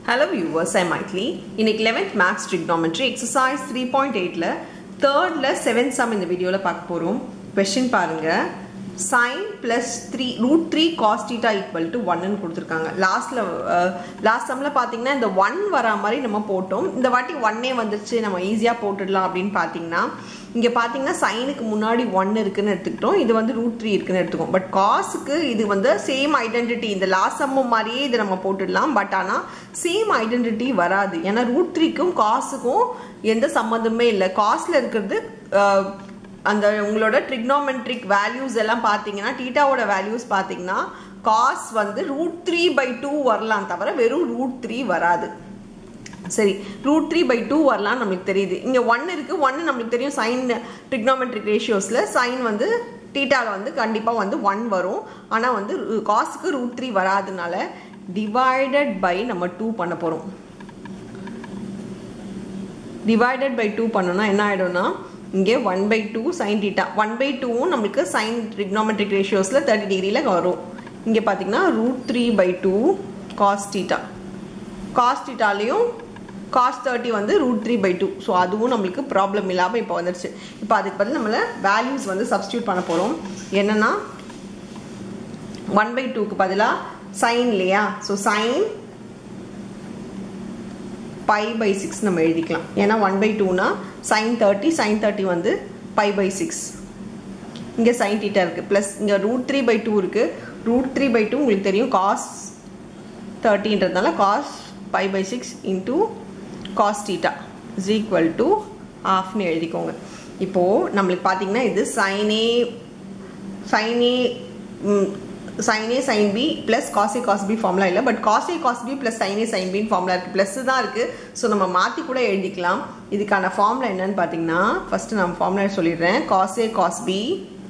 Hello viewers, I'm Maitli. இன்னைக்கு 11th Maths Trigonometry exercise 3.8ல தேர்ட்ல செவன்த் சம் இந்த வீடியோவில் பார்க்க போகிறோம் கொஷின் பாருங்க sine plus three root three cos theta equal to ஒன்னு கொடுத்துருக்காங்க லாஸ்ட்ல லாஸ்ட் சம்மில் பார்த்தீங்கன்னா இந்த ஒன் வரா மாதிரி நம்ம போட்டோம் இந்த வாட்டி ஒன்னே வந்துருச்சு நம்ம ஈஸியாக போட்டுடலாம் அப்படின்னு பார்த்தீங்கன்னா இங்கே பார்த்தீங்கன்னா சைனுக்கு முன்னாடி ஒன் இருக்குன்னு எடுத்துக்கிட்டோம் இது வந்து ரூட் த்ரீ இருக்குன்னு எடுத்துக்கோம் பட் காசுக்கு இது வந்து சேம் ஐடென்டிட்டி இந்த லாஸ்ட் சம்மு மாதிரியே இது நம்ம போட்டுடலாம் பட் ஆனால் சேம் ஐடென்டிட்டி வராது ஏன்னா ரூட் த்ரீக்கும் காசுக்கும் எந்த சம்மந்தமே இல்லை காஸ்டில் இருக்கிறது அந்த உங்களோட ட்ரிக்னோமெட்ரிக் வேல்யூஸ் எல்லாம் பார்த்தீங்கன்னா டீட்டாவோட வேல்யூஸ் பார்த்தீங்கன்னா காஸ் வந்து ரூட் த்ரீ பை டூ வரலாம் தவிர வெறும் ரூட் த்ரீ வராது சரி ரூட் த்ரீ பை டூ வரலாம் நம்மளுக்கு தெரியுது இங்கே ஒன் இருக்குது ஒன்று நம்மளுக்கு தெரியும் சைன் ட்ரிக்னோமெட்ரிக் ரேஷியோஸில் சைன் வந்து டீட்டாவில் வந்து கண்டிப்பாக வந்து ஒன் வரும் ஆனால் வந்து காசுக்கு ரூட் த்ரீ வராதனால டிவைடட் பை நம்ம டூ பண்ண போகிறோம் டிவைடட் பை டூ பண்ணோம்னா என்ன ஆகிடும்னா இங்கே one by two sine theta one by டூவும் நம்மளுக்கு சைன் ட்ரிக்னோமெட்ரிக் ரேஷியோஸில் தேர்ட்டி டிகிரியில் வரும் இங்கே பார்த்தீங்கன்னா root three by two cos theta cos டீட்டாலையும் காஸ் தேர்ட்டி வந்து root three by two so அதுவும் நம்மளுக்கு ப்ராப்ளம் இல்லாமல் இப்போ வந்துருச்சு இப்போ அதுக்கு பதில் நம்மளை வேல்யூஸ் வந்து சப்ஸ்டியூட் பண்ண போகிறோம் என்னென்னா ஒன் பை டூக்கு பதிலாக சைன் இல்லையா so sine pi by six நம்ம எழுதிக்கலாம் ஏன்னா ஒன் பை டூனா சைன் தேர்ட்டி சைன் தேர்ட்டி வந்து பை பை சிக்ஸ் இங்கே சைன் டீட்டா இருக்குது ப்ளஸ் இங்கே ரூட் த்ரீ பை டூ இருக்குது ரூட் த்ரீ பை டூ உங்களுக்கு தெரியும் காஸ் தேர்ட்டின்றதுனால cos pi by six into cos theta is equal to ஆஃப்னு எழுதிக்கோங்க இப்போது நம்மளுக்கு பார்த்தீங்கன்னா இது சைனே சைனே sine A sine B plus காசே காஸ் பி ஃபார்முலா இல்லை பட் காசே cos B plus sine A sine பின்னு ஃபார்முலா இருக்குது ப்ளஸ் தான் இருக்குது ஸோ நம்ம மாற்றி கூட எழுதிக்கலாம் இதுக்கான ஃபார்முலா என்னன்னு பார்த்தீங்கன்னா ஃபஸ்ட்டு நான் ஃபார்முலா சொல்லிடுறேன் காசே cos B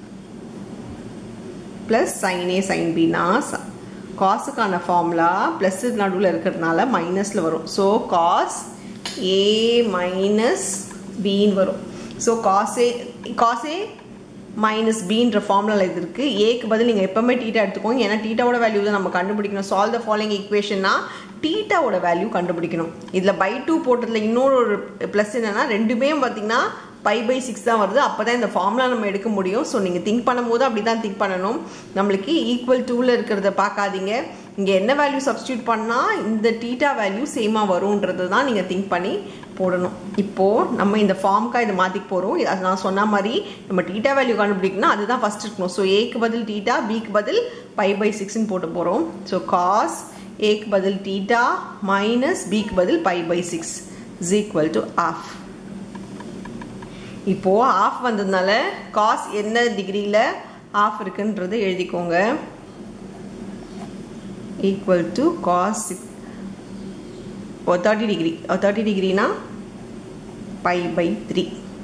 plus sine A sine பினா காசுக்கான ஃபார்முலா ப்ளஸ் நடுவில் இருக்கிறதுனால மைனஸில் வரும் ஸோ காஸ் ஏ மைனஸ் பின்னு வரும் ஸோ காசே காசே மைனஸ் பின்ற ஃபார்முலா இது இருக்குது ஏக்கு பதில் நீங்கள் எப்போவுமே டீட்டா எடுத்துக்கோங்க ஏன்னா டீட்டாவோட வேல்யூ தான் நம்ம கண்டுபிடிக்கணும் சால்வ் த ஃபாலோயிங் ஈக்குவேஷன்னா டீட்டாவோட வேல்யூ கண்டுபிடிக்கணும் இதில் பை டூ போட்டதில் இன்னொரு ஒரு ப்ளஸ் என்னென்னா ரெண்டுமே பார்த்தீங்கன்னா பை பை சிக்ஸ் தான் வருது அப்போ தான் இந்த ஃபார்முலா நம்ம எடுக்க முடியும் ஸோ நீங்கள் திங்க் பண்ணும்போது அப்படி தான் திங்க் பண்ணணும் நம்மளுக்கு ஈக்குவல் டூவில் இருக்கிறத பார்க்காதீங்க இங்கே என்ன வேல்யூ சப்ஸ்டியூட் பண்ணால் இந்த டீட்டா வேல்யூ சேமாக வரும்ன்றது தான் நீங்கள் திங்க் பண்ணி போடணும் இப்போது நம்ம இந்த ஃபார்முக்காக இதை மாற்றிக்க போகிறோம் அது நான் சொன்ன மாதிரி நம்ம டீட்டா வேல்யூ கண்டுபிடிக்கணும் அதுதான் ஃபஸ்ட் இருக்கணும் ஸோ ஏக்கு பதில் டீட்டா பிக்கு பதில் பை பை சிக்ஸ்ன்னு போட்டு போகிறோம் ஸோ காஸ் ஏக்கு பதில் டீட்டா மைனஸ் பிக்கு பதில் pi by six is equal to half இப்போது ஆஃப் வந்ததுனால காஸ் என்ன டிகிரியில் ஆஃப் இருக்குன்றது எழுதிக்கோங்க equal to cos thirty degree thirty டிகிரினா pi by three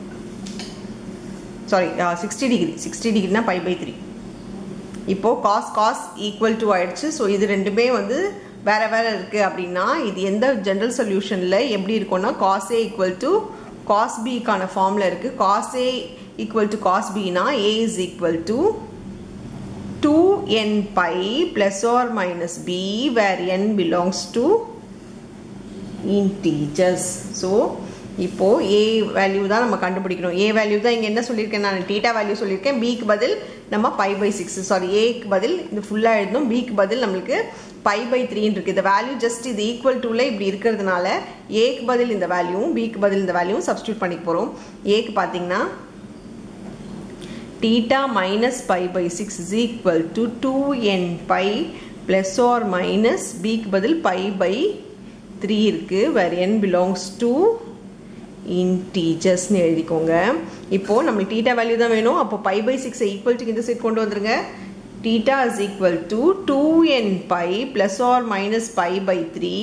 sorry sixty degree sixty டிகிரினா பை பை த்ரீ இப்போது காஸ் காஸ் ஈக்குவல் டு ஆயிடுச்சு ஸோ இது ரெண்டுமே வந்து வேறு வேறு இருக்குது அப்படின்னா இது எந்த ஜென்ரல் சொல்யூஷனில் எப்படி இருக்கும்னா காஸே ஈக்குவல் டு காஸ் பிக்கான ஃபார்மில் இருக்குது காஸே ஈக்குவல் டு காஸ் பினா A is equal to two n pi plus or minus B where n belongs to integers so இப்போது ஏ வேல்யூ தான் நம்ம கண்டுபிடிக்கணும் ஏ வேல்யூ தான் இங்கே என்ன சொல்லியிருக்கேன் நான் டீட்டா வேல்யூ சொல்லியிருக்கேன் பிக்கு பதில் நம்ம பை பை சிக்ஸ் சாரி ஏக்கு பதில் இது ஃபுல்லாக எழுதணும் பிக்கு பதில் நம்மளுக்கு பை பை த்ரீன்னு இருக்குது இந்த வேல்யூ ஜஸ்ட் இது ஈக்குவல் டூவில் இப்படி இருக்கிறதுனால ஏக்கு பதில் இந்த வேல்யூவும் பிக்கு பதில் இந்த வேல்யூவும் சப்ஸ்டியூட் பண்ணிக்க போகிறோம் ஏக்கு பார்த்தீங்கன்னா theta minus pi by 6 is equal to 2n pi plus or minus b க்கு பதில் pi by 3 இருக்கு where n belongs to integers னு எழுதிக்கோங்க இப்போ நம்ம theta வேல்யூ தான் வேணும் அப்போ pi by 6 equal to இந்த சைட் கொண்டு வந்துருங்க theta is equal to 2n pi plus or minus pi by 3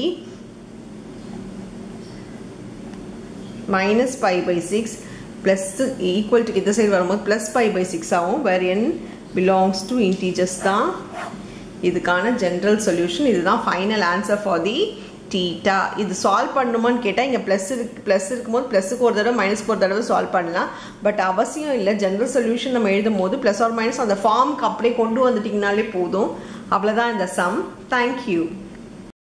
minus pi by 6 plus equal to இந்த சைடு வரும்போது ப்ளஸ் ஃபைவ் பை சிக்ஸ் ஆகும் where n belongs to integers தான் இதுக்கான general solution இதுதான் final answer for the theta இது solve பண்ணுமான்னு கேட்டால் இங்கே ப்ளஸ் இருக்கு ப்ளஸ் இருக்கும்போது ப்ளஸுக்கு ஒரு தடவை மைனஸ்க்கு ஒரு தடவை சால்வ் பண்ணலாம் பட் அவசியம் இல்லை ஜென்ரல் சொல்யூஷன் நம்ம எழுதும் போது ப்ளஸ் ஆர் மைனஸ் அந்த ஃபார்முக்கு அப்படியே கொண்டு வந்துட்டிங்கனாலே போதும் அவ்வளோதான் இந்த சம் தேங்க்யூ